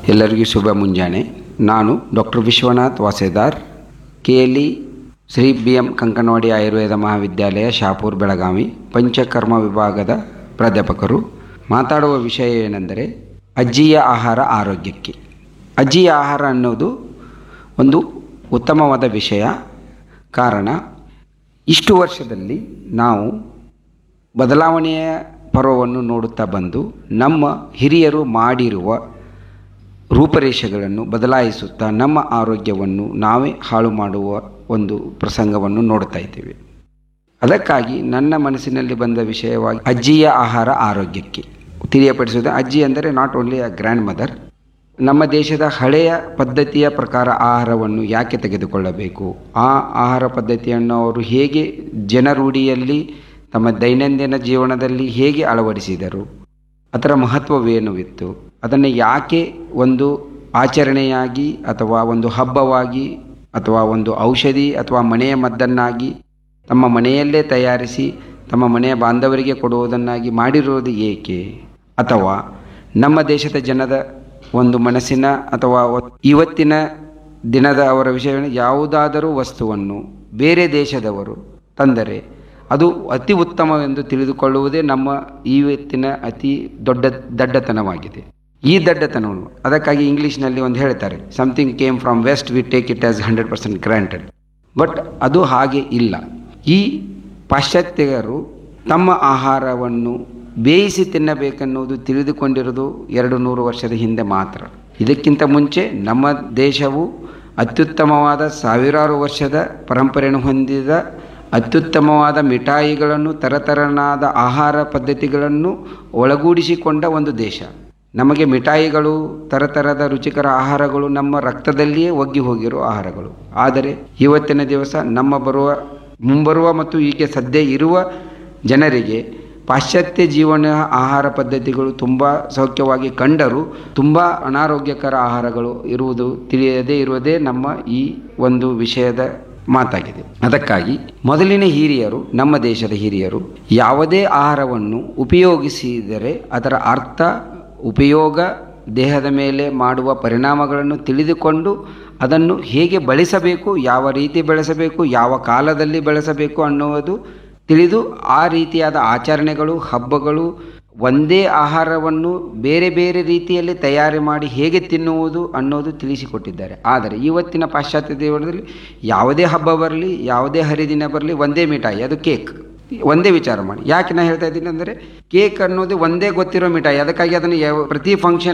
ಎಲ್ಲರಿಗೂ ಶುಭ ಮುಂಜಾನೆ ನಾನು doctor Vishwanath Vasedar K L E Shri B M Kankanawadi Ayurveda ಮಹಾವಿದ್ಯಾಲಯ ಶಾಪೂರ್ ಬೆಳಗಾವಿ ಪಂಚಕರ್ಮ ವಿಭಾಗದ ಪ್ರಾಧ್ಯಾಪಕರು ಮಾತಾಡುವ ವಿಷಯ ಏನೆಂದರೆ ಅಜ್ಜಿಯ ಆಹಾರ ಆರೋಗ್ಯಕ್ಕೆ ಅಜ್ಜಿಯ ಆಹಾರ ಅನ್ನೋದು ಒಂದು ಉತ್ತಮವಾದ ವಿಷಯ ಕಾರಣ ಇಷ್ಟು ವರ್ಷದಲ್ಲಿ ನಾವು ಬದಲಾವಣೆಯ ಪರ್ವವನ್ನು ನೋಡುತ್ತಾ ಬಂದು ನಮ್ಮ ಹಿರಿಯರು ಮಾಡಿರುವ ರೂಪರೇಷೆಗಳನ್ನು ಬದಲಾಯಿಸುತ್ತಾ ನಮ್ಮ ಆರೋಗ್ಯವನ್ನು ನಾವೇ ಹಾಳು ಮಾಡುವ ಒಂದು ಪ್ರಸಂಗವನ್ನು ನೋಡ್ತಾ ಇದ್ದೇವೆ ಅದಕ್ಕಾಗಿ ನನ್ನ ಮನಸ್ಸಿನಲ್ಲಿ ಬಂದ ವಿಷಯವಾಗಿ ಅಜ್ಜಿಯ ಆಹಾರ ಆರೋಗ್ಯಕ್ಕೆ ತಿಳಿಯಪಡಿಸುವುದು ಅಜ್ಜಿ ಅಂದರೆ not only a grandmother ನಮ್ಮ ದೇಶದ ಹಳೆಯ ಪದ್ಧತಿಯ ಪ್ರಕಾರ ಆಹಾರವನ್ನು ಯಾಕೆ ತೆಗೆದುಕೊಳ್ಳಬೇಕು ಆ ಆಹಾರ ಪದ್ಧತಿಯನ್ನು ಅವರು ಹೇಗೆ ಜನರೂಢಿಯಲ್ಲಿ ತಮ್ಮ ದೈನಂದಿನ ಜೀವನದಲ್ಲಿ ಹೇಗೆ ಅಳವಡಿಸಿದರು ಅದರ ಮಹತ್ವವೇನುವಿತ್ತು ಅದನ್ನು ಯಾಕೆ ಒಂದು ಆಚರಣೆಯಾಗಿ ಅಥವಾ ಒಂದು ಹಬ್ಬವಾಗಿ ಅಥವಾ ಒಂದು ಔಷಧಿ ಅಥವಾ ಮನೆಯ ಮದ್ದನ್ನಾಗಿ ತಮ್ಮ ಮನೆಯಲ್ಲೇ ತಯಾರಿಸಿ ತಮ್ಮ ಮನೆಯ ಬಾಂಧವರಿಗೆ ಕೊಡುವುದನ್ನಾಗಿ ಮಾಡಿರುವುದು ಏಕೆ ಅಥವಾ ನಮ್ಮ ದೇಶದ ಜನದ ಒಂದು ಮನಸ್ಸಿನ ಅಥವಾ ಇವತ್ತಿನ ದಿನದ ಅವರ ವಿಷಯವನ್ನು ಯಾವುದಾದರೂ ವಸ್ತುವನ್ನು ಬೇರೆ ದೇಶದವರು ತಂದರೆ ಅದು ಅತಿ ಉತ್ತಮವೆಂದು ತಿಳಿದುಕೊಳ್ಳುವುದೇ ನಮ್ಮ ಇವತ್ತಿನ ಅತಿ ದೊಡ್ಡ ದಡ್ಡತನವಾಗಿದೆ ಈ ದಡ್ಡತನವನ್ನು ಅದಕ್ಕಾಗಿ ಇಂಗ್ಲೀಷ್ನಲ್ಲಿ ಒಂದು ಹೇಳ್ತಾರೆ something came from west we take it as hundred percent granted but ಅದು ಹಾಗೆ ಇಲ್ಲ ಈ ಪಾಶ್ಚಾತ್ಯರು ತಮ್ಮ ಆಹಾರವನ್ನು ಬೇಯಿಸಿ ತಿನ್ನಬೇಕೆನ್ನುವುದು ತಿಳಿದುಕೊಂಡಿರೋದು ಎರಡು ನೂರು ವರ್ಷದ ಹಿಂದೆ ಮಾತ್ರ ಇದಕ್ಕಿಂತ ಮುಂಚೆ ನಮ್ಮ ದೇಶವು ಅತ್ಯುತ್ತಮವಾದ ಸಾವಿರಾರು ವರ್ಷದ ಪರಂಪರೆಯನ್ನು ಹೊಂದಿದ ಅತ್ಯುತ್ತಮವಾದ ಮಿಠಾಯಿಗಳನ್ನು ತರತರನಾದ ಆಹಾರ ಪದ್ಧತಿಗಳನ್ನು ಒಳಗೂಡಿಸಿಕೊಂಡ ಒಂದು ದೇಶ ನಮಗೆ ಮಿಠಾಯಿಗಳು ತರತರದ ರುಚಿಕರ ಆಹಾರಗಳು ನಮ್ಮ ರಕ್ತದಲ್ಲಿಯೇ ಒಗ್ಗಿ ಹೋಗಿರೋ ಆಹಾರಗಳು ಆದರೆ ಇವತ್ತಿನ ದಿವಸ ನಮ್ಮ ಬರುವ ಮುಂಬರುವ ಮತ್ತು ಈಗ ಸದ್ಯ ಇರುವ ಜನರಿಗೆ ಪಾಶ್ಚಾತ್ಯ ಜೀವನ ಆಹಾರ ಪದ್ಧತಿಗಳು ತುಂಬ ಸೌಖ್ಯವಾಗಿ ಕಂಡರೂ ತುಂಬ ಅನಾರೋಗ್ಯಕರ ಆಹಾರಗಳು ಇರುವುದು ತಿಳಿಯದೇ ಇರುವುದೇ ನಮ್ಮ ಈ ಒಂದು ವಿಷಯದ ಮಾತಾಗಿದೆ ಅದಕ್ಕಾಗಿ ಮೊದಲಿನ ಹಿರಿಯರು ನಮ್ಮ ದೇಶದ ಹಿರಿಯರು ಯಾವುದೇ ಆಹಾರವನ್ನು ಉಪಯೋಗಿಸಿದರೆ ಅದರ ಅರ್ಥ ಉಪಯೋಗ ದೇಹದ ಮೇಲೆ ಮಾಡುವ ಪರಿಣಾಮಗಳನ್ನು ತಿಳಿದುಕೊಂಡು ಅದನ್ನು ಹೇಗೆ ಬಳಸಬೇಕು ಯಾವ ರೀತಿ ಬೆಳೆಸಬೇಕು ಯಾವ ಕಾಲದಲ್ಲಿ ಬೆಳೆಸಬೇಕು ಅನ್ನುವುದು ತಿಳಿದು ಆ ರೀತಿಯಾದ ಆಚರಣೆಗಳು ಹಬ್ಬಗಳು ಒಂದೇ ಆಹಾರವನ್ನು ಬೇರೆ ಬೇರೆ ರೀತಿಯಲ್ಲಿ ತಯಾರಿ ಮಾಡಿ ಹೇಗೆ ತಿನ್ನುವುದು ಅನ್ನೋದು ತಿಳಿಸಿಕೊಟ್ಟಿದ್ದಾರೆ ಆದರೆ ಇವತ್ತಿನ ಪಾಶ್ಚಾತ್ಯ ಜೀವನದಲ್ಲಿ ಯಾವುದೇ ಹಬ್ಬ ಬರಲಿ ಯಾವುದೇ ಹರಿದಿನ ಬರಲಿ ಒಂದೇ ಮಿಠಾಯಿ ಅದು ಕೇಕ್ ಒಂದೇ ವಿಚಾರ ಮಾಡಿ ಯಾಕೆ ನಾನು ಹೇಳ್ತಾ ಇದ್ದೀನಿ ಅಂದರೆ ಕೇಕ್ ಅನ್ನೋದು ಒಂದೇ ಗೊತ್ತಿರೋ ಮಿಠಾಯಿ ಅದಕ್ಕಾಗಿ ಅದನ್ನು ಯಾವ ಪ್ರತಿ ಫಂಕ್ಷನ್